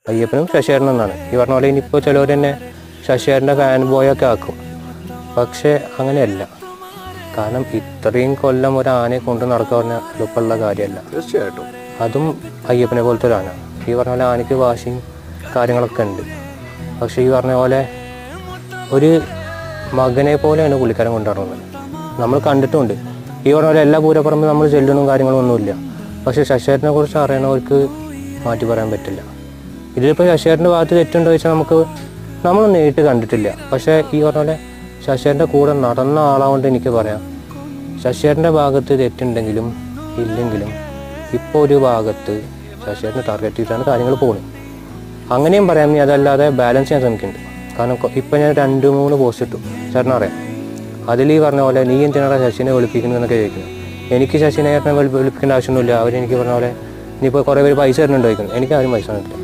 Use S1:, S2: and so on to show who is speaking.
S1: അയ്യപ്പനും ശശിയേട്ടനും എന്നാണ് ഈ പറഞ്ഞ പോലെ ഇനിയിപ്പോൾ ചിലവർ തന്നെ ശശിയേട്ടൻ്റെ ഫാൻ ബോയൊക്കെ ആക്കും പക്ഷേ അങ്ങനെയല്ല കാരണം ഇത്രയും കൊല്ലം ഒരു ആനയെ കൊണ്ട് നടക്കുക പറഞ്ഞാൽ എളുപ്പമുള്ള കാര്യമല്ല
S2: തീർച്ചയായിട്ടും
S1: അതും അയ്യപ്പനെ പോലത്തെ ഒരു ആന ഈ പറഞ്ഞ പോലെ ആനയ്ക്ക് വാശിയും കാര്യങ്ങളൊക്കെ ഉണ്ട് പക്ഷേ ഈ പറഞ്ഞ പോലെ ഒരു മകനെ പോലെയാണ് പുള്ളിക്കാരൻ കൊണ്ടുനടക്കുന്നത് നമ്മൾ കണ്ടിട്ടുമുണ്ട് ഈ പറഞ്ഞ പോലെ എല്ലാ പൂരപ്പറമ്പ് നമ്മൾ ചെല്ലണവും കാര്യങ്ങളും ഒന്നുമില്ല പക്ഷേ ശശിയേട്ടനെ കുറിച്ച് അറിയണവർക്ക് മാറ്റി പറയാൻ പറ്റില്ല ഇതിലിപ്പോൾ ശശിയേട്ടൻ്റെ ഭാഗത്ത് തെറ്റുണ്ടോ ചോദിച്ചാൽ നമുക്ക് നമ്മൾ നേരിട്ട് കണ്ടിട്ടില്ല പക്ഷേ ഈ പറഞ്ഞ പോലെ ശശിയേട്ടൻ്റെ കൂടെ നടന്ന ആളാകൊണ്ട് എനിക്ക് പറയാം ശശിയേട്ടൻ്റെ ഭാഗത്ത് തെറ്റുണ്ടെങ്കിലും ഇല്ലെങ്കിലും ഇപ്പോൾ ഒരു ഭാഗത്ത് ശശിയേട്ടനെ ടാർഗറ്റ് ചെയ്തിട്ടാണ് കാര്യങ്ങൾ പോകുന്നത് അങ്ങനെയും പറയാം ഇനി അതല്ലാതെ ബാലൻസ് ചെയ്യാൻ ശ്രമിക്കുന്നുണ്ട് കാരണം കൊ- ഇപ്പം ഞാൻ രണ്ട് മൂന്ന് പോസ്റ്റ് ഇട്ടു ചേട്ടൻ അറിയാം അതിൽ ഈ പറഞ്ഞ പോലെ നീ എന്തിനാണ് ശശിനെ വിളിപ്പിക്കുന്നതെന്നൊക്കെ ചോദിക്കുന്നത് എനിക്ക് ശശിനെ ചേട്ടനെ വിളി- വിളിപ്പിക്കേണ്ട ആവശ്യമൊന്നുമില്ല അവരെനിക്ക് പറഞ്ഞ പോലെ ഇനിയിപ്പോൾ കുറേ പേര് പൈസ തരുന്നുണ്ട് ചോദിക്കുന്നു എനിക്ക് ആരും പൈസ തന്നിട്ടില്ല